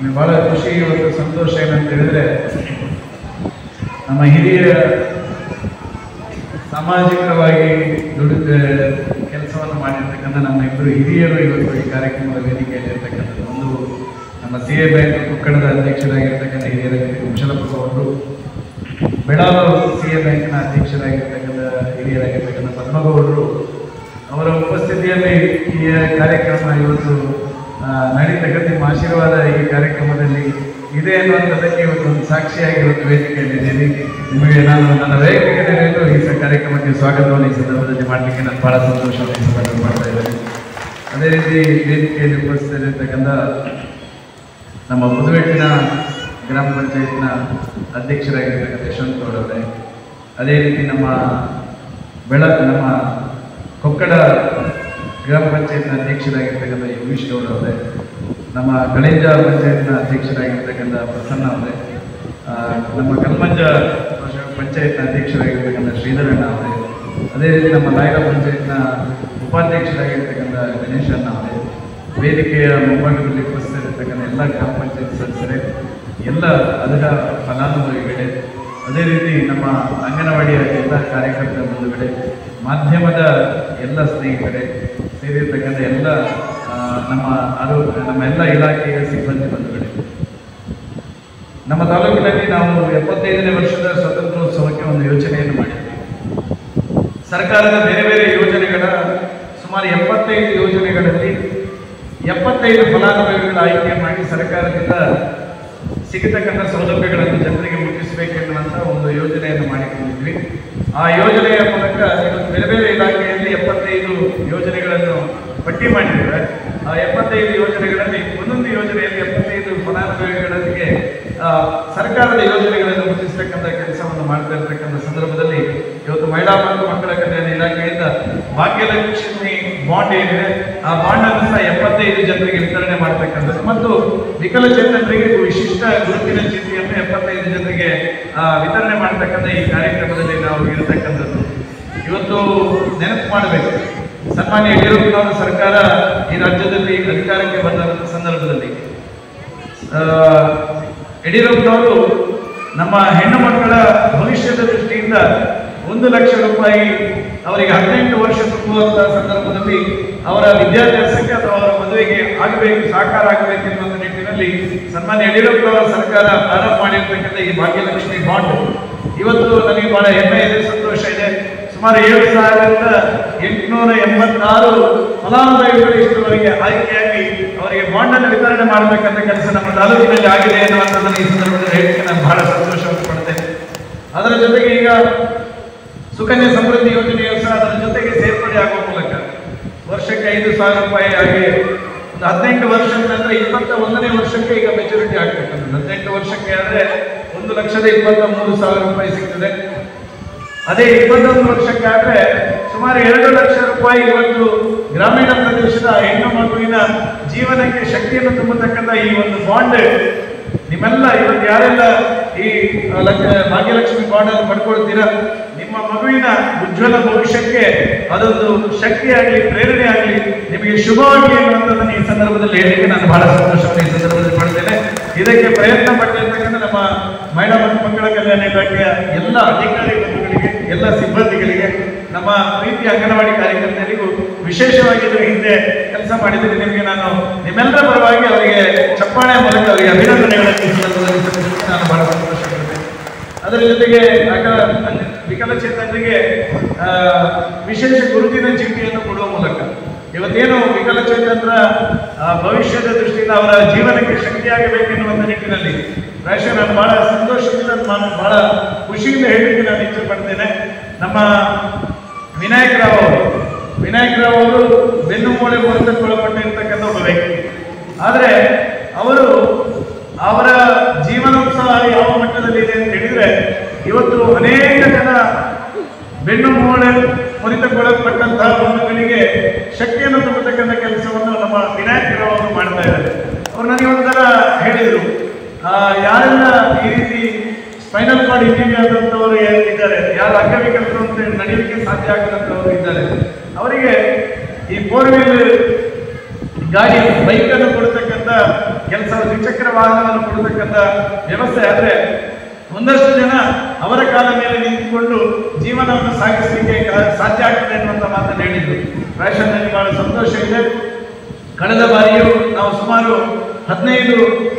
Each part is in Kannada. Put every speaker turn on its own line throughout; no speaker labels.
ನಮಗೆ ಬಹಳ ಖುಷಿ ಮತ್ತು ಸಂತೋಷ ಏನಂತ ಹೇಳಿದ್ರೆ ನಮ್ಮ ಹಿರಿಯ ಸಾಮಾಜಿಕವಾಗಿ ದುಡಿದ ಕೆಲಸವನ್ನು ಮಾಡಿರ್ತಕ್ಕಂಥ ನಮ್ಮ ಇಬ್ಬರು ಹಿರಿಯರು ಇವತ್ತು ಈ ಕಾರ್ಯಕ್ರಮದ ವೇದಿಕೆಯಲ್ಲಿ ಇರ್ತಕ್ಕಂಥದ್ದು ಒಂದು ನಮ್ಮ ಸಿ ಎ ಬ್ಯಾಂಕ್ ಕುಕ್ಕಡದ ಅಧ್ಯಕ್ಷರಾಗಿರ್ತಕ್ಕಂಥ ಹಿರಿಯರಾಗಿ ಕುಶಲಪ್ಪ ಅವರು ಬೆಳಗಾವಿ ಸಿ ಎ ಬ್ಯಾಂಕಿನ ಅಧ್ಯಕ್ಷರಾಗಿರ್ತಕ್ಕಂಥ ಹಿರಿಯರಾಗಿರ್ತಕ್ಕಂಥ ಪದ್ಮಗೌಡರು ಅವರ ಉಪಸ್ಥಿತಿಯಲ್ಲಿ ಈ ಕಾರ್ಯಕ್ರಮ ಇವತ್ತು ಆ, ನಡೀತಕ್ಕಂಥ ನಿಮ್ಮ ಆಶೀರ್ವಾದ ಈ ಕಾರ್ಯಕ್ರಮದಲ್ಲಿ ಇದೆ ಅನ್ನುವಂಥದ್ದಕ್ಕೆ ಇವತ್ತು ಒಂದು ಸಾಕ್ಷಿಯಾಗಿ ಇವತ್ತು ವೇದಿಕೆಯಲ್ಲಿದ್ದೀನಿ ನಿಮಗೆ ನಾನು ನನ್ನ ವೈಯಕ್ತಿಕ ನೆಲೆಯಲ್ಲೂ ಈ ಸ- ಕಾರ್ಯಕ್ರಮಕ್ಕೆ ಸ್ವಾಗತವನ್ನು ಈ ಸಂದರ್ಭದಲ್ಲಿ ಮಾಡಲಿಕ್ಕೆ ನಾನು ಬಹಳ ಸಂತೋಷವನ್ನು ಈ ಸಂದರ್ಭದಲ್ಲಿ ಮಾಡ್ತಾ ಇದ್ದೇನೆ ಅದೇ ರೀತಿ ವೇದಿಕೆಯಲ್ಲಿ ಉಪಸ್ಥಿತರಿರ್ತಕ್ಕಂಥ ನಮ್ಮ ಪುದುವೆಟ್ಟಿನ ಗ್ರಾಮ ಪಂಚಾಯತ್ನ ಅಧ್ಯಕ್ಷರಾಗಿರ್ತಕ್ಕಂಥ ಯಶವಂತ ಗೌಡ ಅವರೇ ಅದೇ ರೀತಿ ನಮ್ಮ ಬೆಳ ನಮ್ಮ ಕೊಕ್ಕಡ ಗ್ರಾಮ ಪಂಚಾಯತ್ನ ಅಧ್ಯಕ್ಷರಾಗಿರ್ತಕ್ಕಂಥ ಯೋಗೀಶ್ ಗೌಡ ಅವರೇ ನಮ್ಮ ಕಳೇಜ ಪಂಚಾಯತ್ನ ಅಧ್ಯಕ್ಷರಾಗಿರ್ತಕ್ಕಂಥ ಪ್ರಸನ್ನ ಅವರೇ ಆ, ನಮ್ಮ ಕಲ್ಮಂಜ ಪಂಚಾಯತ್ನ ಅಧ್ಯಕ್ಷರಾಗಿರ್ತಕ್ಕಂಥ ಶ್ರೀಧರಣ್ಣ ಅವರೇ ಅದೇ ರೀತಿ ನಮ್ಮ ನಾಯಕ ಪಂಚಾಯತ್ನ ಉಪಾಧ್ಯಕ್ಷರಾಗಿರ್ತಕ್ಕಂಥ ಗಣೇಶಣ್ಣ ಅವರೇ ವೇದಿಕೆಯ ಮುಂಭಾಗದಲ್ಲಿ ಉಪಸ್ಥಿತರಿರ್ತಕ್ಕಂಥ ಎಲ್ಲ ಗ್ರಾಮ ಪಂಚಾಯತ್ ಸದಸ್ಯರೇ ಎಲ್ಲ ಅದರ ಫಲಾನುಭವಿಗಳೇ ಅದೇ ರೀತಿ ನಮ್ಮ ಅಂಗನವಾಡಿಯ ಎಲ್ಲ ಕಾರ್ಯಕರ್ತರ ಬಂಧುಗಳೇ ಮಾಧ್ಯಮದ ಎಲ್ಲ ಸ್ನೇಹಿತರೆ ಸೇರಿರ್ತಕ್ಕಂಥ ಎಲ್ಲ ಆ, ನಮ್ಮ ಆರೋಗ್ಯ ನಮ್ಮ ಎಲ್ಲ ಇಲಾಖೆಯ ಸಿಬ್ಬಂದಿ ಬಂಧುಗಳೇ ನಮ್ಮ ತಾಲೂಕಿನಲ್ಲಿ ನಾವು ಎಪ್ಪತ್ತೈದನೇ ವರ್ಷದ ಸ್ವಾತಂತ್ರ್ಯೋತ್ಸವಕ್ಕೆ ಒಂದು ಯೋಜನೆಯನ್ನು ಮಾಡಿದ್ದೇವೆ ಸರ್ಕಾರದ ಬೇರೆ ಬೇರೆ ಯೋಜನೆಗಳ ಸುಮಾರು ಎಪ್ಪತ್ತೈದು ಯೋಜನೆಗಳಲ್ಲಿ ಎಪ್ಪತ್ತೈದು ಫಲಾನುಭವಿಗಳ ಆಯ್ಕೆ ಮಾಡಿ ಸರ್ಕಾರದಿಂದ ಸಿಗತಕ್ಕಂಥ ಸೌಲಭ್ಯಗಳನ್ನು ಜನರಿಗೆ ಮುಟ್ಟಿಸಬೇಕೆನ್ನುವಂಥ ಒಂದು ಯೋಜನೆಯನ್ನು ಮಾಡಿಕೊಂಡಿದ್ವಿ ಆ ಯೋಜನೆಯ ಮೂಲಕ ಇವತ್ತು ಬೇರೆ ಬೇರೆ ಇಲಾಖೆಯಲ್ಲಿ ಎಪ್ಪತ್ತೈದು ಯೋಜನೆಗಳನ್ನು ಪಟ್ಟಿ ಮಾಡಿದ್ದೇವೆ ಆ ಎಪ್ಪತ್ತೈದು ಯೋಜನೆಗಳಲ್ಲಿ ಒಂದೊಂದು ಯೋಜನೆಯಲ್ಲಿ ಎಪ್ಪತ್ತೈದು ಫಲಾನುಭವಿಗಳಿಗೆ ಆ, ಸರ್ಕಾರದ ಯೋಜನೆಗಳನ್ನು ಮುಟ್ಟಿಸ್ತಕ್ಕಂಥ ಕೆಲಸವನ್ನು ಮಾಡ್ತಾ ಇರ್ತಕ್ಕಂಥ ಸಂದರ್ಭದಲ್ಲಿ ಇವತ್ತು ಮಹಿಳಾ ಮತ್ತು ಮಕ್ಕಳ ಕಲ್ಯಾಣ ಇಲಾಖೆಯಿಂದ ಭಾಗ್ಯಲಕ್ಷ್ಮಿ ಬಾಂಡ್ ಏನಿದೆ ಆ ಬಾಂಡ್ ಅನ್ನು ಸಹ ಎಪ್ಪತ್ತೈದು ಜನರಿಗೆ ವಿತರಣೆ ಮಾಡತಕ್ಕಂಥದ್ದು ಮತ್ತು ವಿಕಲಚೇತನರಿಗೆ ವಿಶಿಷ್ಟ ಗುರುತಿನ ಚೀಟಿಯನ್ನು ಎಪ್ಪತ್ತೈದು ಜನರಿಗೆ ಆ, ವಿತರಣೆ ಮಾಡತಕ್ಕಂಥ ಈ ಕಾರ್ಯಕ್ರಮದಲ್ಲಿ ನಾವು ಇರತಕ್ಕಂಥದ್ದು ಇವತ್ತು ನೆನಪು ಮಾಡಬೇಕು ಸನ್ಮಾನ್ಯ ಯಡಿಯೂರಪ್ಪನವರ ಸರ್ಕಾರ ಈ ರಾಜ್ಯದಲ್ಲಿ ಅಧಿಕಾರಕ್ಕೆ ಬಂದ ಸಂದರ್ಭದಲ್ಲಿ ಆ, ಯಡಿಯೂರಪ್ಪನವರು ನಮ್ಮ ಹೆಣ್ಣು ಮಕ್ಕಳ ಭವಿಷ್ಯದ ದೃಷ್ಟಿಯಿಂದ ಒಂದು ಲಕ್ಷ ರೂಪಾಯಿ ಅವರಿಗೆ ಹದಿನೆಂಟು ವರ್ಷ ತುಂಬುವಂತಹ ಸಂದರ್ಭದಲ್ಲಿ ಅವರ ವಿದ್ಯಾಭ್ಯಾಸಕ್ಕೆ ಅಥವಾ ಅವರ ಮದುವೆಗೆ ಆಗಬೇಕು ಸಾಕಾರ ಆಗಬೇಕು ಎನ್ನುವಂಥ ನಿಟ್ಟಿನಲ್ಲಿ ಸನ್ಮಾನ್ಯ ಯಡಿಯೂರಪ್ಪನವರ ಸರ್ಕಾರ ಪ್ರಾರಂಭ ಮಾಡಿರ್ತಕ್ಕಂಥ ಈ ಭಾಗ್ಯಲಕ್ಷ್ಮಿ ಬಾಂಡ್ ಇವತ್ತು ನನಗೆ ಬಹಳ ಹೆಮ್ಮೆ ಇದೆ ಸಂತೋಷ ಇದೆ ಸುಮಾರು ಏಳು ಸಾವಿರದ ಎಂಟುನೂರ ಎಂಬತ್ತಾರು ಫಲಾನುಭವಿಗಳು ಇಷ್ಟರವರೆಗೆ ಆಯ್ಕೆಯಾಗಿ ಅವರಿಗೆ ಬಾಂಡ್ ಅನ್ನು ವಿತರಣೆ ಮಾಡಬೇಕಂತ ಕೆಲಸ ನಮ್ಮ ತಾಲೂಕಿನಲ್ಲಿ ಆಗಿದೆ ಅನ್ನುವಂಥದ್ದನ್ನು ಈ ಸಂದರ್ಭದಲ್ಲಿ ಹೇಳಲಿಕ್ಕೆ ನಾನು ಬಹಳ ಸಂತೋಷವನ್ನು ಪಡ್ತೇನೆ ಅದರ ಜೊತೆಗೆ ಈಗ ಸುಕನ್ಯಾ ಸಮೃದ್ಧಿ ಯೋಜನೆಯು ಸಹ ಅದರ ಜೊತೆಗೆ ಸೇರ್ಪಡೆ ಆಗುವ ಮೂಲಕ ವರ್ಷಕ್ಕೆ ಐದು ಸಾವಿರ ರೂಪಾಯಿ ಹಾಗೆ ಒಂದು ಹದಿನೆಂಟು ವರ್ಷದ ನಂತರ ಇಪ್ಪತ್ತ ಒಂದನೇ ವರ್ಷಕ್ಕೆ ಈಗ ಮೆಚುರಿಟಿ ಆಗ್ತಕ್ಕಂಥದ್ದು ಹದಿನೆಂಟು ವರ್ಷಕ್ಕೆ ಆದರೆ ಒಂದು ಲಕ್ಷದ ಇಪ್ಪತ್ತ ಮೂರು ಸಾವಿರ ರೂಪಾಯಿ ಸಿಗ್ತದೆ ಅದೇ ಇಪ್ಪತ್ತೊಂದು ವರ್ಷಕ್ಕೆ ಆದ್ರೆ ಸುಮಾರು ಎರಡು ಲಕ್ಷ ರೂಪಾಯಿ ಇವತ್ತು ಗ್ರಾಮೀಣ ಪ್ರದೇಶದ ಹೆಣ್ಣು ಮಗುವಿನ ಜೀವನಕ್ಕೆ ಶಕ್ತಿಯನ್ನು ತುಂಬತಕ್ಕಂಥ ಈ ಒಂದು ಬಾಂಡ್ ನಿಮ್ಮೆಲ್ಲ ಇವತ್ತು ಯಾರೆಲ್ಲ ಈ ಆ, ಲಕ್ಷ- ಭಾಗ್ಯಲಕ್ಷ್ಮಿ ಬಾಂಡ್ ಅನ್ನು ಪಡ್ಕೊಳ್ತೀರಾ ನಿಮ್ಮ ಮಗುವಿನ ಉಜ್ವಲ ಭವಿಷ್ಯಕ್ಕೆ ಅದೊಂದು ಶಕ್ತಿ ಆಗಲಿ ಪ್ರೇರಣೆ ಆಗಲಿ ನಿಮಗೆ ಶುಭವಾಗಿ ಅನ್ನುವಂಥದ್ದನ್ನು ಈ ಸಂದರ್ಭದಲ್ಲಿ ಹೇಳಲಿಕ್ಕೆ ನಾನು ಬಹಳ ಸಂತೋಷವನ್ನು ಈ ಸಂದರ್ಭದಲ್ಲಿ ಪಡ್ತೇನೆ ಇದಕ್ಕೆ ಪ್ರಯತ್ನ ಪಟ್ಟಿರ್ತಕ್ಕಂಥ ನಮ್ಮ ಮಹಿಳಾ ಮತ್ತು ಮಕ್ಕಳ ಕಲ್ಯಾಣ ಇಲಾಖೆಯ ಎಲ್ಲ ಅಧಿಕಾರಿ ಬಂಧುಗಳಿಗೆ ಎಲ್ಲ ಸಿಬ್ಬಂದಿಗಳಿಗೆ ನಮ್ಮ ಪ್ರೀತಿ ಅಂಗನವಾಡಿ ಕಾರ್ಯಕರ್ತರಿಗೂ ವಿಶೇಷವಾಗಿ ಇದರ ಹಿಂದೆ ಕೆಲಸ ಮಾಡಿದರೆ ನಿಮಗೆ ನಾನು ನಿಮ್ಮೆಲ್ಲರ ಪರವಾಗಿ ಅವರಿಗೆ ಚಪ್ಪಾಳೆ ಮೂಲಕ ಅವರಿಗೆ ಅಭಿನಂದನೆಗಳನ್ನು ಈ ಸಂದರ್ಭದಲ್ಲಿ ಸಲ್ಲಿಸಲಿಕ್ಕೆ ನಾನು ಬಹಳ ಸಂತೋಷ ಪಡ್ತೇನೆ ಅದರ ಜೊತೆಗೆ ಅಗ ವಿಕಲಚೇತನರಿಗೆ ಆ, ವಿಶೇಷ ಗುರುತಿನ ಚೀಟಿಯನ್ನು ಕೊಡುವ ಮೂಲಕ ಇವತ್ತೇನು ವಿಕಲಚೇತನರ ಆ, ಭವಿಷ್ಯದ ದೃಷ್ಟಿಯಿಂದ ಅವರ ಜೀವನಕ್ಕೆ ಶಕ್ತಿಯಾಗಬೇಕೆನ್ನುವಂಥ ನಿಟ್ಟಿನಲ್ಲಿ ಪ್ರಾಯಶಃ ನಾನು ಬಹಳ ಸಂತೋಷದಿಂದ ನಾನು ಬಹಳ ಖುಷಿಯಿಂದ ಹೇಳಲಿಕ್ಕೆ ನಾನು ಇಚ್ಛೆ ಪಡ್ತೇನೆ ನಮ್ಮ ವಿನಾಯಕ್ ರಾವ್ ಅವರು ವಿನಾಯಕ್ ರಾವ್ ಅವರು ಬೆನ್ನು ಮೂಳೆ ಮುರಿತಕ್ಕೊಳಪಟ್ಟಿರ್ತಕ್ಕಂಥ ಒಬ್ಬ ವ್ಯಕ್ತಿ ಆದರೆ ಅವರು ಅವರ ಜೀವನೋತ್ಸವ ಯಾವ ಮಟ್ಟದಲ್ಲಿ ಇದೆ ಅಂತ ಹೇಳಿದ್ರೆ ಇವತ್ತು ಅನೇಕ ಜನ ಬೆನ್ನು ಮೂಳೆ ಮುರಿತಕ್ಕೊಳಪಟ್ಟಂತಹ ಬಂಧುಗಳಿಗೆ ಶಕ್ತಿಯನ್ನು ತುಂಬತಕ್ಕಂಥ ಕೆಲಸವನ್ನು ನಮ್ಮ ವಿನಾಯಕರಾವ್ ಅವರು ಮಾಡ್ತಾ ಇದ್ದಾರೆ ಅವ್ರು ನನಗೆ ಒಂಥರ ಹೇಳಿದರು ಆ, ಯಾರೆಲ್ಲ ಈ ರೀತಿ ಸ್ಪೈನಲ್ ಕಾರ್ಡ್ ಇಂಜುರಿ ಆದಂಥವರು ಯಾರು ಇದ್ದಾರೆ ಯಾರು ಅಂಗವಿಕಲರು ಅಂತ ಹೇಳಿ ನಡೀಲಿಕ್ಕೆ ಸಾಧ್ಯ ಆಗದಂಥವರು ಇದ್ದಾರೆ ಅವರಿಗೆ ಈ ಫೋರ್ ವೀಲ್ ಗಾಡಿ ಬೈಕ್ ಅನ್ನು ಕೊಡ್ತಕ್ಕಂಥ ಕೆಲಸ ದ್ವಿಚಕ್ರ ವಾಹನವನ್ನು ಕೊಡತಕ್ಕಂಥ ವ್ಯವಸ್ಥೆ ಆದ್ರೆ ಒಂದಷ್ಟು ಜನ ಅವರ ಕಾಲ ಮೇಲೆ ನಿಂತುಕೊಂಡು ಜೀವನವನ್ನು ಸಾಗಿಸಲಿಕ್ಕೆ ಕ- ಸಾಧ್ಯ ಆಗ್ತದೆ ಅನ್ನುವಂಥ ಮಾತನ್ನು ಹೇಳಿದ್ರು ಪ್ರಾಯಶಃ ನನಗೆ ಬಹಳ ಸಂತೋಷ ಇದೆ ಕಳೆದ ಬಾರಿಯೂ ನಾವು ಸುಮಾರು ಹದಿನೈದು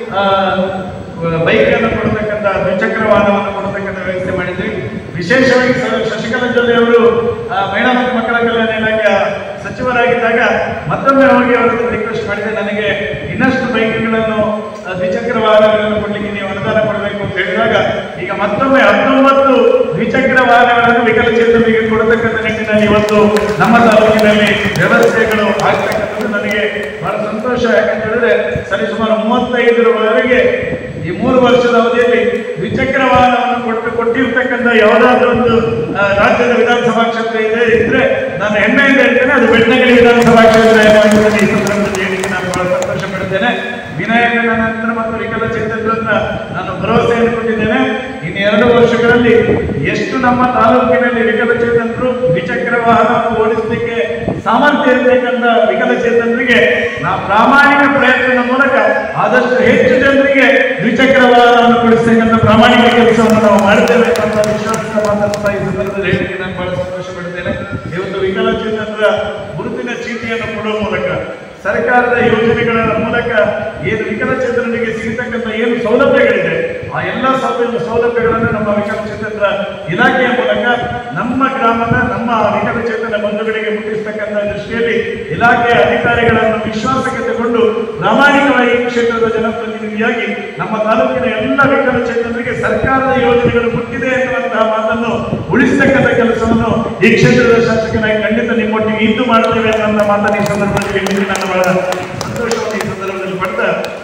ಬೈಕ್ ಅನ್ನು ಕೊಡತಕ್ಕಂಥ ದ್ವಿಚಕ್ರ ವಾಹನವನ್ನು ಕೊಡತಕ್ಕಂಥ ವ್ಯವಸ್ಥೆ ಮಾಡಿದ್ವಿ ವಿಶೇಷವಾಗಿ ಸ- ಶಶಿಕಲಾ ಜೊಲ್ಲೆ ಅವರು ಆ, ಮಹಿಳಾ ಮತ್ತು ಮಕ್ಕಳ ಕಲ್ಯಾಣ ಇಲಾಖೆಯ ಸಚಿವರಾಗಿದ್ದಾಗ ಮತ್ತೊಮ್ಮೆ ಹೋಗಿ ಅವರನ್ನು ರಿಕ್ವೆಸ್ಟ್ ಮಾಡಿದೆ ನನಗೆ ಇನ್ನಷ್ಟು ಬೈಕ್ಗಳನ್ನು ಆ, ದ್ವಿಚಕ್ರ ವಾಹನಗಳನ್ನು ಕೊಡ್ಲಿಕ್ಕೆ ನೀವು ಅನುದಾನ ಕೊಡಬೇಕು ಅಂತ ಹೇಳಿದಾಗ ಈಗ ಮತ್ತೊಮ್ಮೆ ಹತ್ತೊಂಬತ್ತು ದ್ವಿಚಕ್ರ ವಾಹನಗಳನ್ನು ವಿಕಲಚೇತನರಿಗೆ ಕೊಡತಕ್ಕಂಥ ನಿಟ್ಟಿನಲ್ಲಿ ಇವತ್ತು ನಮ್ಮ ತಾಲೂಕಿನಲ್ಲಿ ವ್ಯವಸ್ಥೆಗಳು ಆಗ್ತಕ್ಕಂಥದ್ದು ನನಗೆ ಬಹಳ ಸಂತೋಷ ಯಾಕಂತ ಹೇಳಿದ್ರೆ ಸರಿಸುಮಾರು ಮೂವತ್ತೈದರವರೆಗೆ ಈ ಮೂರು ವರ್ಷದ ಅವಧಿಯಲ್ಲಿ ದ್ವಿಚಕ್ರ ವಾಹನವನ್ನು ಕೊಟ್ಟು ಕೊಟ್ಟಿರ್ತಕ್ಕಂಥ ಯಾವುದಾದ್ರೂ ಒಂದು ಆ, ರಾಜ್ಯದ ವಿಧಾನಸಭಾ ಕ್ಷೇತ್ರ ಇದೆ ಇದ್ರೆ ನಾನು ಹೆಮ್ಮೆಯಿಂದ ಹೇಳ್ತೇನೆ ಅದು ಬೆಳ್ತಂಗಡಿ ವಿಧಾನಸಭಾ ಕ್ಷೇತ್ರ ಎನ್ನುವಂಥದ್ದನ್ನು ಈ ಸಂದರ್ಭದಲ್ಲಿ ಹೇಳಿಕ್ಕೆ ನಾನು ಬಹಳ ಸಂತೋಷ ಪಡ್ತೇನೆ ವಿನಾಯಕನ ನಂತರ ಮತ್ತು ವಿಕಲಚೇತನರನ್ನ ನಾನು ಭರವಸೆಯನ್ನು ಕೊಟ್ಟಿದ್ದೇನೆ ಇನ್ನು ಎರಡು ವರ್ಷಗಳಲ್ಲಿ ಎಷ್ಟು ನಮ್ಮ ತಾಲೂಕಿನಲ್ಲಿ ವಿಕಲಚೇತನರು ದ್ವಿಚಕ್ರ ವಾಹನವನ್ನು ಓಡಿಸಲಿಕ್ಕೆ ಸಾಮರ್ಥ್ಯ ಇರತಕ್ಕಂಥ ವಿಕಲಚೇತನರಿಗೆ ನಾವು ಪ್ರಾಮಾಣಿಕ ಪ್ರಯತ್ನದ ಮೂಲಕ ಆದಷ್ಟು ಹೆಚ್ಚು ಜನರಿಗೆ ದ್ವಿಚಕ್ರ ವಾಹನವನ್ನು ಕೊಡಿಸ್ತಕ್ಕಂಥ ಪ್ರಾಮಾಣಿಕ ಕೆಲಸವನ್ನು ನಾವು ಮಾಡ್ತೇವೆ ಅಂತ ವಿಶ್ವಾಸದ ಮಾತನ್ನು ಈ ಸಂದರ್ಭದಲ್ಲಿ ಹೇಳಿಕ್ಕೆ ನಾನು ಬಹಳ ಸಂತೋಷ ಪಡ್ತೇನೆ ಇವತ್ತು ವಿಕಲಚೇತನರ ಗುರುತಿನ ಚೀಟಿಯನ್ನು ಕೊಡುವ ಮೂಲಕ ಸರ್ಕಾರದ ಯೋಜನೆಗಳ ಮೂಲಕ ಏನು ವಿಕಲಚೇತನರಿಗೆ ಸಿಗತಕ್ಕಂಥ ಏನು ಸೌಲಭ್ಯಗಳಿದೆ ಆ ಎಲ್ಲ ಸೌಲಭ್ಯ ಸೌಲಭ್ಯಗಳನ್ನು ನಮ್ಮ ವಿಕಲಚೇತನರ ಇಲಾಖೆಯ ಮೂಲಕ ನಮ್ಮ ಗ್ರಾಮದ ನಮ್ಮ ವಿಕಲಚೇತನ ಬಂಧುಗಳಿಗೆ ಮುಟ್ಟಿಸ್ತಕ್ಕಂಥ ದೃಷ್ಟಿಯಲ್ಲಿ ಇಲಾಖೆಯ ಅಧಿಕಾರಿಗಳನ್ನು ವಿಶ್ವಾಸಕ್ಕೆ ತಗೊಂಡು ಪ್ರಾಮಾಣಿಕವಾಗಿ ಈ ಕ್ಷೇತ್ರದ ಜನಪ್ರತಿನಿಧಿಯಾಗಿ ನಮ್ಮ ತಾಲೂಕಿನ ಎಲ್ಲ ವಿಕಲಚೇತನರಿಗೆ ಸರ್ಕಾರದ ಯೋಜನೆಗಳು ಮುಟ್ಟಿದೆ ಎನ್ನುವಂತಹ ಮಾತನ್ನು ಉಳಿಸ್ತಕ್ಕಂಥ ಕೆಲಸವನ್ನು ಈ ಕ್ಷೇತ್ರದ ಶಾಸಕನಾಗಿ ಖಂಡಿತ ನಿಮ್ಮೊಟ್ಟಿಗೆ ಇದ್ದು ಮಾಡ್ತೇವೆ ಅನ್ನೋ ಮಾತನ್ನು ಈ ಸಂದರ್ಭದಲ್ಲಿ ಹೇಳಲಿಕ್ಕೆ ನಾನು ಬಹಳ ಸಂತೋಷವನ್ನು ಈ ಸಂದರ್ಭದಲ್ಲಿ ಪಡ್ತಾ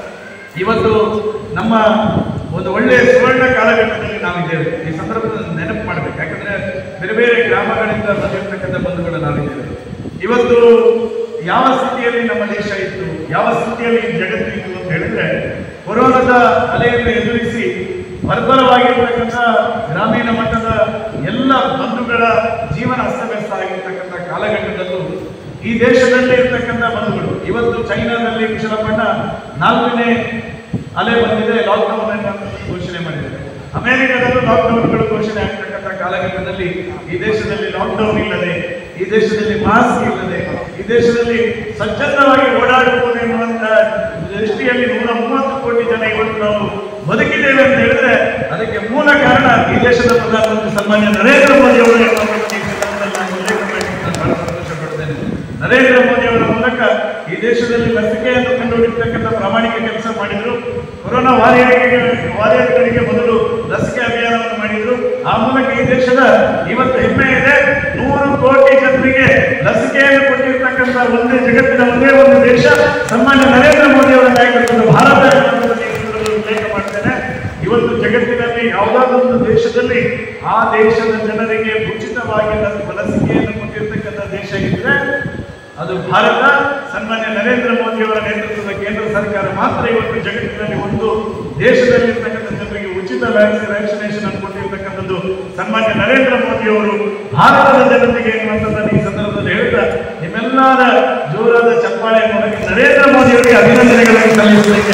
ಇವತ್ತು ನಮ್ಮ ಒಂದು ಒಳ್ಳೆಯ ಸುವರ್ಣ ಕಾಲಘಟ್ಟದಲ್ಲಿ ನಾವಿದ್ದೇವೆ ಈ ಸಂದರ್ಭದಲ್ಲಿ ನೆನಪು ಮಾಡಬೇಕು ಯಾಕಂದ್ರೆ ಬೇರೆ ಬೇರೆ ಗ್ರಾಮಗಳಿಂದ ಬಂದಿರತಕ್ಕಂಥ ಬಂಧುಗಳು ನಾವಿದ್ದೇವೆ ಇವತ್ತು ಯಾವ ಸ್ಥಿತಿಯಲ್ಲಿ ನಮ್ಮ ದೇಶ ಇತ್ತು ಯಾವ ಸ್ಥಿತಿಯಲ್ಲಿ ಈ ಜಗತ್ತು ಇತ್ತು ಅಂತ ಹೇಳಿದ್ರೆ ಕೊರೋನಾದ ಅಲೆಯನ್ನು ಎದುರಿಸಿ ಬರ್ಬರವಾಗಿರ್ತಕ್ಕಂಥ ಗ್ರಾಮೀಣ ಮಟ್ಟದ ಎಲ್ಲ ಬಂಧುಗಳ ಜೀವನ ಅಸ್ತವ್ಯಸ್ತ ಆಗಿರ್ತಕ್ಕಂಥ ಕಾಲಘಟ್ಟದಲ್ಲೂ ಈ ದೇಶದಲ್ಲಿ ಇರ್ತಕ್ಕಂಥ ಬಂಧುಗಳು ಇವತ್ತು ಚೈನಾದಲ್ಲಿ ಕುಶಲಪಣ್ಣ ನಾಲ್ಕನೇ ಅಲೆ ಬಂದಿದೆ ಲಾಕ್ಡೌನ್ ಅನ್ನು ಘೋಷಣೆ ಮಾಡಿದ್ದಾರೆ ಅಮೆರಿಕದಲ್ಲೂ ಲಾಕ್ಡೌನ್ಗಳು ಘೋಷಣೆ ಆಗ್ತಕ್ಕಂಥ ಕಾಲಘಟ್ಟದಲ್ಲಿ ಈ ದೇಶದಲ್ಲಿ ಲಾಕ್ಡೌನ್ ಇಲ್ಲದೆ ಈ ದೇಶದಲ್ಲಿ ಮಾಸ್ಕ್ ಇಲ್ಲದೆ ಈ ದೇಶದಲ್ಲಿ ಸ್ವಚ್ಛಂದವಾಗಿ ಓಡಾಡಬಹುದು ಎನ್ನುವಂತ ದೃಷ್ಟಿಯಲ್ಲಿ ನೂರ ಮೂವತ್ತು ಕೋಟಿ ಜನ ಇವತ್ತು ನಾವು ಬದುಕಿದ್ದೇವೆ ಅಂತ ಹೇಳಿದ್ರೆ ಅದಕ್ಕೆ ಮೂಲ ಕಾರಣ ಈ ದೇಶದ ಪ್ರಧಾನಮಂತ್ರಿ ಸನ್ಮಾನ್ಯ ನರೇಂದ್ರ ಮೋದಿ ಅವರು ಎನ್ನುವಂಥದ್ದು ಈ ಸಂದರ್ಭದಲ್ಲಿ ನಾನು ಉಲ್ಲೇಖ ಮಾಡಲಿಕ್ಕೆ ನಾನು ಬಹಳ ಸಂತೋಷ ಪಡ್ತೇನೆ ನರೇಂದ್ರ ಮೋದಿ ಅವರ ಮೂಲಕ ಈ ದೇಶದಲ್ಲಿ ಲಸಿಕೆಯನ್ನು ಕಂಡುಹಿಡಿತಕ್ಕಂಥ ಪ್ರಾಮಾಣಿಕ ಕೆಲಸ ಮಾಡಿದ್ರು ಕೊರೋನಾ ವಾರಿಯರ್ಗೆ ವಾರಿಯರ್ಗಳಿಗೆ ಮೊದಲು ಲಸಿಕೆ ಅಭಿಯಾನವನ್ನು ಮಾಡಿದ್ರು ಆ ಮೂಲಕ ಈ ದೇಶದ ಇವತ್ತು ಹೆಮ್ಮೆ ಇದೆ ನೂರು ಕೋಟಿ ಜನರಿಗೆ ಲಸಿಕೆಯನ್ನು ಕೊಟ್ಟಿರ್ತಕ್ಕಂಥ ಒಂದೇ ಜಗತ್ತಿನ ಒಂದೇ ಒಂದು ದೇಶ ಸನ್ಮಾನ್ಯ ನರೇಂದ್ರ ಮೋದಿ ಅವರ ನಾಯಕತ್ವದ ಭಾರತ ಎನ್ನುವುದನ್ನು ಈ ಸಂದರ್ಭದಲ್ಲಿ ಉಲ್ಲೇಖ ಮಾಡ್ತೇನೆ ಇವತ್ತು ಜಗತ್ತಿನಲ್ಲಿ ಯಾವುದಾದ್ರೂ ಒಂದು ದೇಶದಲ್ಲಿ ಆ ದೇಶದ ಜನರಿಗೆ ಉಚಿತವಾಗಿ ಲಸ್- ಲಸಿಕೆಯನ್ನು ಕೊಟ್ಟಿರ್ತಕ್ಕಂಥ ದೇಶ ಇದ್ರೆ ಅದು ಭಾರತ ಸನ್ಮಾನ್ಯ ನರೇಂದ್ರ ಮೋದಿ ಅವರ ನೇತೃತ್ವದ ಕೇಂದ್ರ ಸರ್ಕಾರ ಮಾತ್ರ ಇವತ್ತು ಜಗತ್ತಿನಲ್ಲಿ ಒಂದು ದೇಶದಲ್ಲಿರ್ತಕ್ಕಂಥ ಜನರಿಗೆ ಉಚಿತ ವ್ಯಾಕ್ಸಿನ್ ವ್ಯಾಕ್ಸಿನೇಷನ್ ಅನ್ನು ಕೊಟ್ಟಿರ್ತಕ್ಕಂಥದ್ದು ಸನ್ಮಾನ್ಯ ನರೇಂದ್ರ ಮೋದಿ ಅವರು ಭಾರತದ ಜನತೆಗೆ ಎನ್ನುವಂಥದ್ದನ್ನು ಈ ಸಂದರ್ಭದಲ್ಲಿ ಹೇಳ್ತಾ ನಿಮ್ಮೆಲ್ಲರ ಜೋರಾದ ಚಪ್ಪಾಳೆ ಮೂಲಕ ನರೇಂದ್ರ ಮೋದಿ ಅವರಿಗೆ ಅಭಿನಂದನೆಗಳನ್ನು ಸಲ್ಲಿಸಲಿಕ್ಕೆ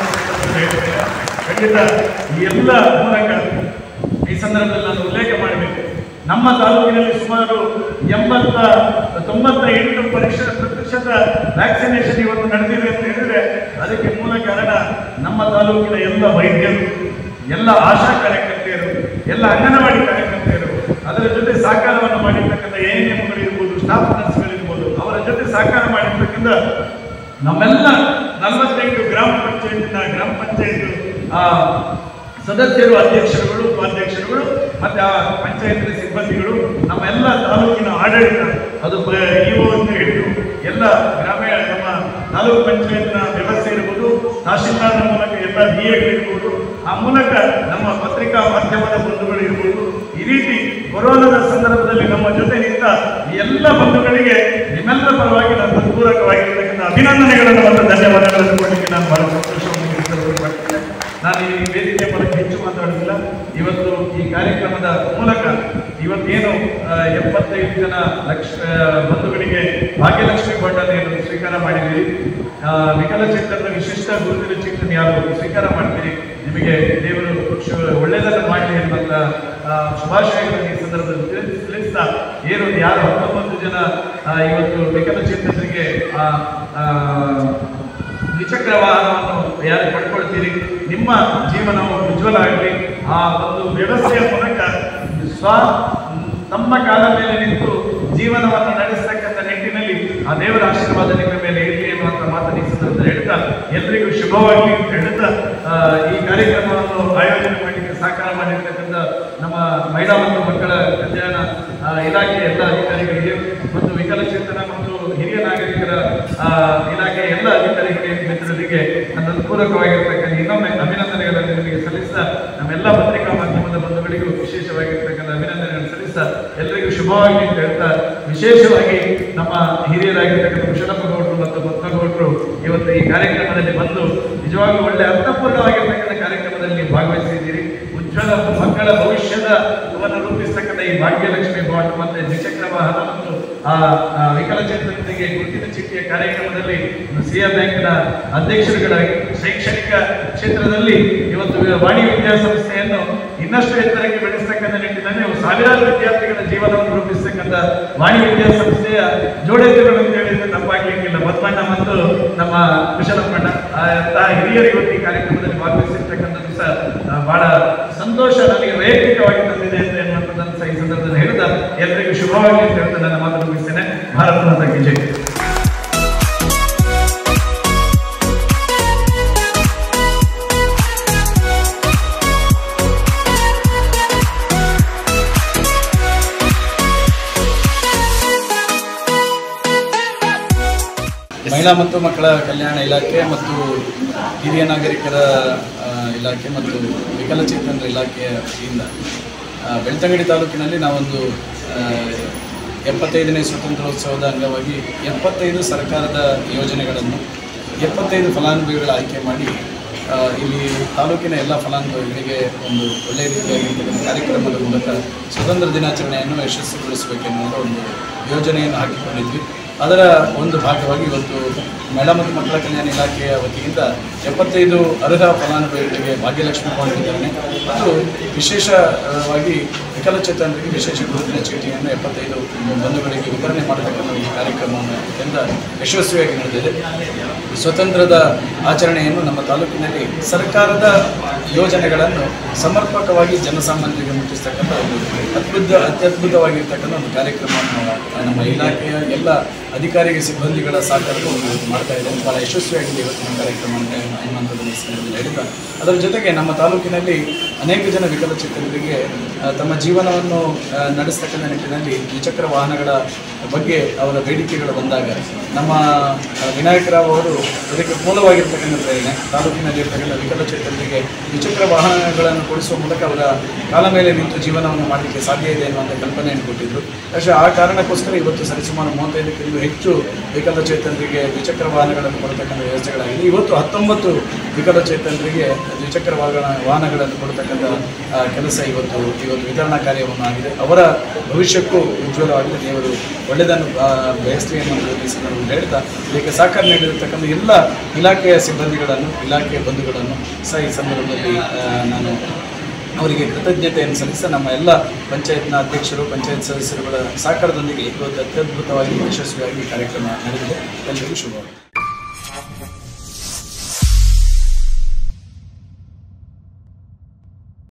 ಖಂಡಿತ ಈ ಎಲ್ಲ ಮೂಲಕ ಈ ಸಂದರ್ಭದಲ್ಲಿ ನಾನು ಉಲ್ಲೇಖ ಮಾಡಬೇಕು ನಮ್ಮ ತಾಲೂಕಿನಲ್ಲಿ ಸುಮಾರು ಎಂಬತ್ತ ತೊಂಬತ್ತ ಎಂಟು ಪರೀಕ್ಷೆ ಪ್ರತಿಶತ ವ್ಯಾಕ್ಸಿನೇಷನ್ ಇವತ್ತು ನಡೆದಿದೆ ಅಂತ ಹೇಳಿದ್ರೆ ಅದಕ್ಕೆ ಮೂಲ ಕಾರಣ ನಮ್ಮ ತಾಲೂಕಿನ ಎಲ್ಲ ವೈದ್ಯರು ಎಲ್ಲ ಆಶಾ ಕಾರ್ಯಕರ್ತೆಯರು ಎಲ್ಲ ಅಂಗನವಾಡಿ ಕಾರ್ಯಕರ್ತೆಯರು ಅದರ ಜೊತೆ ಸಹಕಾರವನ್ನು ಮಾಡಿರ್ತಕ್ಕಂಥ ಎ ಎನ್ ಎಮ್ಗಳಿರ್ಬೋದು ಸ್ಟಾಫ್ ನರ್ಸ್ಗಳಿರ್ಬೋದು ಅವರ ಜೊತೆ ಸಹಕಾರ ಮಾಡಿರ್ತಕ್ಕಂಥ ನಮ್ಮೆಲ್ಲ ನಲವತ್ತೆಂಟು ಗ್ರಾಮ ಪಂಚಾಯತ್ನ ಗ್ರಾಮ ಪಂಚಾಯತ್ ಆ ಸದಸ್ಯರು ಅಧ್ಯಕ್ಷರುಗಳು ಉಪಾಧ್ಯಕ್ಷರುಗಳು ಮತ್ತೆ ಆ ಪಂಚಾಯತ್ ಸಿಬ್ಬಂದಿಗಳು ನಮ್ಮ ಎಲ್ಲ ತಾಲೂಕಿನ ಆಡಳಿತ ಅದು ಇಒ ಅಂತ ಹಿಡಿದು ಎಲ್ಲ ಗ್ರಾಮೀಣ ನಮ್ಮ ತಾಲೂಕು ಪಂಚಾಯತ್ನ ವ್ಯವಸ್ಥೆ ಇರ್ಬೋದು ತಹಶೀಲ್ದಾರ್ನ ಮೂಲಕ ಎಲ್ಲ ಡಿ ಇರ್ಬೋದು ಆ ಮೂಲಕ ನಮ್ಮ ಪತ್ರಿಕಾ ಮಾಧ್ಯಮದ ಬಂಧುಗಳು ಇರ್ಬೋದು ಈ ರೀತಿ ಕೊರೋನಾದ ಸಂದರ್ಭದಲ್ಲಿ ನಮ್ಮ ಜೊತೆ ನಿಂತ ಈ ಎಲ್ಲ ಬಂಧುಗಳಿಗೆ ನಿಮ್ಮೆಲ್ಲರ ಪರವಾಗಿ ನಾನು ಹೃತ್ಪೂರ್ವಕವಾಗಿರ್ತಕ್ಕಂಥ ಅಭಿನಂದನೆಗಳನ್ನು ಮತ್ತು ಧನ್ಯವಾದಗಳನ್ನು ಕೊಡಲಿಕ್ಕೆ ನಾನು ಬಹಳ ಸಂತೋಷವನ್ನು ವ್ಯಕ್ತಪಡಿಸ್ತೇನೆ ನಾನು ಈ ವೇದಿಕೆ ಮೂಲಕ ಹೆಚ್ಚು ಮಾತಾಡುವುದಿಲ್ಲ ಇವತ್ತು ಈ ಕಾರ್ಯಕ್ರಮದ ಮೂಲಕ ಇವತ್ತೇನು ಆ, ಎಪ್ಪತ್ತೈದು ಜನ ಲಕ್ಷ ಆ, ಬಂಧುಗಳಿಗೆ ಭಾಗ್ಯಲಕ್ಷ್ಮಿ ಬಣ್ಣವನ್ನು ಸ್ವೀಕಾರ ಮಾಡಿದ್ದೀರಿ ಆ, ವಿಕಲಚೇತನರ ವಿಶಿಷ್ಟ ಗುರುತಿನ ಚೀಟನ್ನು ಯಾರು ಸ್ವೀಕಾರ ಮಾಡ್ತೀರಿ ನಿಮಗೆ ದೇವರು ಶು- ಒಳ್ಳೆಯದನ್ನು ಮಾಡಲಿ ಎನ್ನುವಂತ ಆ, ಶುಭಾಶಯಗಳನ್ನು ಈ ಸಂದರ್ಭದಲ್ಲಿ ತಿಳಿಸ್- ತಿಳಿಸ್ತಾ ಏನು ಯಾರು ಹತ್ತೊಂಬತ್ತು ಜನ ಆ, ಇವತ್ತು ವಿಕಲಚೇತನರಿಗೆ ಆ, ಆ, ದ್ವಿಚಕ್ರ ವಾಹನವನ್ನು ಯಾರು ಪಡ್ಕೊಳ್ತೀರಿ ನಿಮ್ಮ ಜೀವನವು ಉಜ್ವಲ ಆಗಲಿ ಆ ಒಂದು ವ್ಯವಸ್ಥೆಯ ಮೂಲಕ ಸ್ವ ನಮ್ಮ ಕಾಲ ಮೇಲೆ ನಿಂತು ಜೀವನವನ್ನು ನಡೆಸತಕ್ಕಂಥ ನಿಟ್ಟಿನಲ್ಲಿ ಆ ದೇವರ ಆಶೀರ್ವಾದ ನಿಮ್ಮ ಮೇಲೆ ಇರಲಿ ಎನ್ನುವಂಥ ಮಾತನ್ನು ಈ ಸಂದರ್ಭದಲ್ಲಿ ಹೇಳ್ತಾ ಎಲ್ರಿಗೂ ಶುಭವಾಗಲಿ ಅಂತ ಹೇಳ್ತಾ ಆ, ಈ ಕಾರ್ಯಕ್ರಮವನ್ನು ಆಯೋಜನೆ ಮಾಡಲಿಕ್ಕೆ ಸಹಕಾರ ಮಾಡಿರ್ತಕ್ಕಂಥ ನಮ್ಮ ಮಹಿಳಾ ಮತ್ತು ಮಕ್ಕಳ ಕಲ್ಯಾಣ ಆ, ಇಲಾಖೆ ಎಲ್ಲ ಅಧಿಕಾರಿಗಳಿಗೆ ಮತ್ತು ವಿಕಲಚೇತನ ಮತ್ತು ಹಿರಿಯ ನಾಗರಿಕರ ಆ, ಇಲಾಖೆ ಎಲ್ಲ ಅಧಿಕಾರಿಗಳಿಗೆ ಮಿತ್ರರಿಗೆ ನನ್ನ ಹೃತ್ಪೂರ್ವಕವಾಗಿರ್ತಕ್ಕಂಥ ಇನ್ನೊಮ್ಮೆ ಅಭಿನಂದನೆಗಳನ್ನು ನಿಮಗೆ ಸಲ್ಲಿಸ್ತಾ ನಮ್ಮೆಲ್ಲ ಪತ್ರಿಕಾ ಮಾಧ್ಯಮದ ಬಂಧುಗಳಿಗೂ ವಿಶೇಷವಾಗಿರ್ತಕ್ಕಂಥ ಅಭಿನಂದನೆಗಳನ್ನು ಸಲ್ಲಿಸ್ತಾ ಎಲ್ಲರಿಗೂ ಶುಭವಾಗಿ ಅಂತ ಹೇಳ್ತಾ ವಿಶೇಷವಾಗಿ ನಮ್ಮ ಹಿರಿಯರಾಗಿರ್ತಕ್ಕಂಥ ಕುಶಲಪ್ಪ ಗೌಡರು ಮತ್ತು ಪದ್ಮಗೌಡರು ಇವತ್ತು ಈ ಕಾರ್ಯಕ್ರಮದಲ್ಲಿ ಬಂದು ನಿಜವಾಗ್ಲೂ ಒಳ್ಳೆ ಅರ್ಥಪೂರ್ಣವಾಗಿರ್ತಕ್ಕಂಥ ಕಾರ್ಯಕ್ರಮದಲ್ಲಿ ನೀವು ಭಾಗವಹಿಸಿದ್ದೀರಿ ಉಜ್ವಲ ಮಕ್ಕಳ ಭವಿಷ್ಯದ ವನ್ನು ರೂಪಿಸ್ತಕ್ಕಂಥ ಈ ಭಾಗ್ಯಲಕ್ಷ್ಮಿ ಬಾಂಡ್ ಮತ್ತೆ ದ್ವಿಚಕ್ರ ವಾಹನ ಮತ್ತು ಆ ಆ ವಿಕಲಚೇತನರಿಗೆ ಗುರುತಿನ ಚೀಟಿಯ ಕಾರ್ಯಕ್ರಮದಲ್ಲಿ ಸಿಎ ಬ್ಯಾಂಕ್ನ ಅಧ್ಯಕ್ಷರುಗಳಾಗಿ ಶೈಕ್ಷಣಿಕ ಕ್ಷೇತ್ರದಲ್ಲಿ ಇವತ್ತು ವಾಣಿ ವಿದ್ಯಾಸಂಸ್ಥೆಯನ್ನು ಇನ್ನಷ್ಟು ಎತ್ತರಕ್ಕೆ ಬೆಳೆಸ್ತಕ್ಕಂಥ ನಿಟ್ಟಿನಲ್ಲಿ ಒಂದು ಸಾವಿರಾರು ವಿದ್ಯಾರ್ಥಿಗಳ ಜೀವನವನ್ನು ರೂಪಿಸ್ತಕ್ಕಂಥ ವಾಣಿ ವಿದ್ಯಾಸಂಸ್ಥೆಯ ಜೋಡೆತ್ತುಗಳು ಅಂತ ಹೇಳಿದ್ರೆ ತಪ್ಪಾಗ್ಲಿಕ್ಕಿಲ್ಲ ಬಸವಣ್ಣ ಮತ್ತು ನಮ್ಮ ಕುಶಲಪ್ಪಣ್ಣ ಆ ಅಂತಹ ಹಿರಿಯರು ಇವತ್ತು ಈ ಕಾರ್ಯಕ್ರಮದಲ್ಲಿ ಭಾಗವಹಿಸಿರ್ತಕ್ಕಂಥ ದಿವಸ ಬಹಳ ಸಂತೋಷ ನನಗೆ ವೈಯಕ್ತಿಕವಾಗಿ ತಂದಿದೆ ಅಂತ ಎನ್ನುವಂಥದ್ದನ್ನು ಸಹ ಈ ಸಂದರ್ಭದಲ್ಲಿ ಹೇಳ್ತಾ ಎಲ್ಲರಿಗೂ ಶುಭವಾಗಿ ಅಂತ ಹೇಳ್ತಾ ನನ್ನ ಮಾತನ್ನು ಮುಗಿಸ್ತೇನೆ ಭಾರತ ಮಾತಾ ಕಿ ಜೈ
ಮಹಿಳಾ ಮತ್ತು ಮಕ್ಕಳ ಕಲ್ಯಾಣ ಇಲಾಖೆ ಮತ್ತು ಹಿರಿಯ ನಾಗರಿಕರ ಆ, ಇಲಾಖೆ ಮತ್ತು ವಿಕಲಚೇತನರ ಇಲಾಖೆಯ ವತಿಯಿಂದ ಆ, ಬೆಳ್ತಂಗಡಿ ತಾಲೂಕಿನಲ್ಲಿ ನಾವೊಂದು ಆ, ಎಪ್ಪತ್ತೈದನೇ ಸ್ವಾತಂತ್ರ್ಯೋತ್ಸವದ ಅಂಗವಾಗಿ ಎಪ್ಪತ್ತೈದು ಸರ್ಕಾರದ ಯೋಜನೆಗಳನ್ನು ಎಪ್ಪತ್ತೈದು ಫಲಾನುಭವಿಗಳ ಆಯ್ಕೆ ಮಾಡಿ ಆ, ಇಲ್ಲಿ ತಾಲೂಕಿನ ಎಲ್ಲ ಫಲಾನುಭವಿಗಳಿಗೆ ಒಂದು ಒಳ್ಳೆಯ ರೀತಿಯಾಗಿರ್ತಕ್ಕಂಥ ಕಾರ್ಯಕ್ರಮದ ಮೂಲಕ ಸ್ವತಂತ್ರ ದಿನಾಚರಣೆಯನ್ನು ಯಶಸ್ವಿಗೊಳಿಸಬೇಕೆನ್ನುವ ಒಂದು ಯೋಜನೆಯನ್ನು ಹಾಕಿಕೊಂಡಿದ್ವಿ ಅದರ ಒಂದು ಭಾಗವಾಗಿ ಇವತ್ತು ಮಹಿಳಾ ಮತ್ತು ಮಕ್ಕಳ ಕಲ್ಯಾಣ ಇಲಾಖೆಯ ವತಿಯಿಂದ ಎಪ್ಪತ್ತೈದು ಅರ್ಹ ಫಲಾನುಭವಿಗಳಿಗೆ ಭಾಗ್ಯಲಕ್ಷ್ಮಿ ಬಾಂಡ್ ವಿತರಣೆ ಮತ್ತು ವಿಶೇಷವಾಗಿ ವಿಕಲಚೇತನರಿಗೆ ವಿಶೇಷ ಗುರುತಿನ ಚೀಟಿಯನ್ನು ಎಪ್ಪತ್ತೈದು ಬಂಧುಗಳಿಗೆ ವಿತರಣೆ ಮಾಡತಕ್ಕಂಥ ಈ ಕಾರ್ಯಕ್ರಮವನ್ನು ಅತ್ಯಂತ ಯಶಸ್ವಿಯಾಗಿ ನಡೆದಿದೆ ಸ್ವತಂತ್ರದ ಆಚರಣೆಯನ್ನು ನಮ್ಮ ತಾಲೂಕಿನಲ್ಲಿ ಸರ್ಕಾರದ ಯೋಜನೆಗಳನ್ನು ಸಮರ್ಪಕವಾಗಿ ಜನಸಾಮಾನ್ಯರಿಗೆ ಮುಟ್ಟಿಸ್ತಕ್ಕಂಥ ಒಂದು ಅದ್ಭುತ ಅತ್ಯದ್ಭುತವಾಗಿರ್ತಕ್ಕಂಥ ಒಂದು ಕಾರ್ಯಕ್ರಮವನ್ನು ನಮ್ಮ ಇಲಾಖೆಯ ಎಲ್ಲ ಅಧಿಕಾರಿಗೆ ಸಿಬ್ಬಂದಿಗಳ ಸಹಕಾರದಲ್ಲಿ ಮಾಡ್ತಾ ಇದ್ದೇವೆ ಭಾಳ ಯಶಸ್ವಿಯಾಗಿದೆ ಇವತ್ತಿನ ಕಾರ್ಯಕ್ರಮ ಅಂತ ಅನ್ನುವಂಥದ್ದನ್ನು ಈ ಸಂದರ್ಭದಲ್ಲಿ ಹೇಳ್ತಾ ಅದರ ಜೊತೆಗೆ ನಮ್ಮ ತಾಲೂಕಿನಲ್ಲಿ ಅನೇಕ ಜನ ವಿಕಲಚೇತನರಿಗೆ ಆ, ತಮ್ಮ ಜೀವನವನ್ನು ಆ, ನಡೆಸ್ತಕ್ಕಂಥ ನಿಟ್ಟಿನಲ್ಲಿ ದ್ವಿಚಕ್ರ ವಾಹನಗಳ ಬಗ್ಗೆ ಅವರ ಬೇಡಿಕೆಗಳು ಬಂದಾಗ ನಮ್ಮ ಆ, ವಿನಾಯಕರಾವ್ ಅವರು ಇದಕ್ಕೆ ಮೂಲವಾಗಿರ್ತಕ್ಕಂಥ ಪ್ರೇರಣೆ ತಾಲೂಕಿನಲ್ಲಿ ಇರ್ತಕ್ಕಂಥ ವಿಕಲಚೇತನರಿಗೆ ದ್ವಿಚಕ್ರ ವಾಹನಗಳನ್ನು ಕೊಡಿಸುವ ಮೂಲಕ ಅವರ ಕಾಲ ಮೇಲೆ ನಿಂತು ಜೀವನವನ್ನು ಮಾಡಲಿಕ್ಕೆ ಸಾಧ್ಯ ಇದೆ ಅನ್ನುವಂಥ ಕಲ್ಪನೆಯನ್ನು ಕೊಟ್ಟಿದ್ದರು പക്ഷേ ಆ ಕಾರಣಕ್ಕೋಸ್ಕರ ಇವತ್ತು ಸರಿಸುಮಾರು ಮೂವತ್ತೈದಕ್ಕಿಂತ ಹೆಚ್ಚು ವಿಕಲಚೇತನರಿಗೆ ದ್ವಿಚಕ್ರ ವಾಹನಗಳನ್ನು ಕೊಡತಕ್ಕಂಥ ವ್ಯವಸ್ಥೆಗಳಾಗಿದೆ ಇವತ್ತು ಹತ್ತೊಂಬತ್ತು ವಿಕಲಚೇತನರಿಗೆ ದ್ವಿಚಕ್ರ ವಾಹನ ವಾಹನಗಳನ್ನು ಕೊಡತಕ್ಕಂಥ ಆ, ಕೆಲಸ ಇವತ್ತು ಇವತ್ತು ವಿತರಣಾ ಕಾರ್ಯವನ್ನು ಆಗಿದೆ ಅವರ ಭವಿಷ್ಯಕ್ಕೂ ಉಜ್ವಲವಾಗಿದೆ ದೇವರು ಒಳ್ಳೆಯದನ್ನು ಆ, ಬಯಸಲಿ ಅನ್ನೋದು ಈ ಸಂದರ್ಭದಲ್ಲಿ ಹೇಳ್ತಾ ಇದಕ್ಕೆ ಸಹಕಾರ ನೀಡಿರತಕ್ಕಂಥ ಎಲ್ಲ ಇಲಾಖೆಯ ಸಿಬ್ಬಂದಿಗಳನ್ನು ಇಲಾಖೆಯ ಬಂಧುಗಳನ್ನು ಸಹ ಈ ಸಂದರ್ಭದಲ್ಲಿ ಆ, ನಾನು ಅವರಿಗೆ ಕೃತಜ್ಞತೆಯನ್ನು ಸಲ್ಲಿಸ ನಮ್ಮ ಎಲ್ಲ ಪಂಚಾಯತ್ನ ಅಧ್ಯಕ್ಷರು ಪಂಚಾಯತ್ ಸದಸ್ಯರುಗಳ ಸಹಕಾರದೊಂದಿಗೆ ಇವತ್ತು ಅತ್ಯದ್ಭುತವಾಗಿ ಯಶಸ್ವಿಯಾಗಿ ಈ ಕಾರ್ಯಕ್ರಮ ನಡೆದಿದೆ ಎಲ್ಲರಿಗೂ ಶುಭವಾಗಿದೆ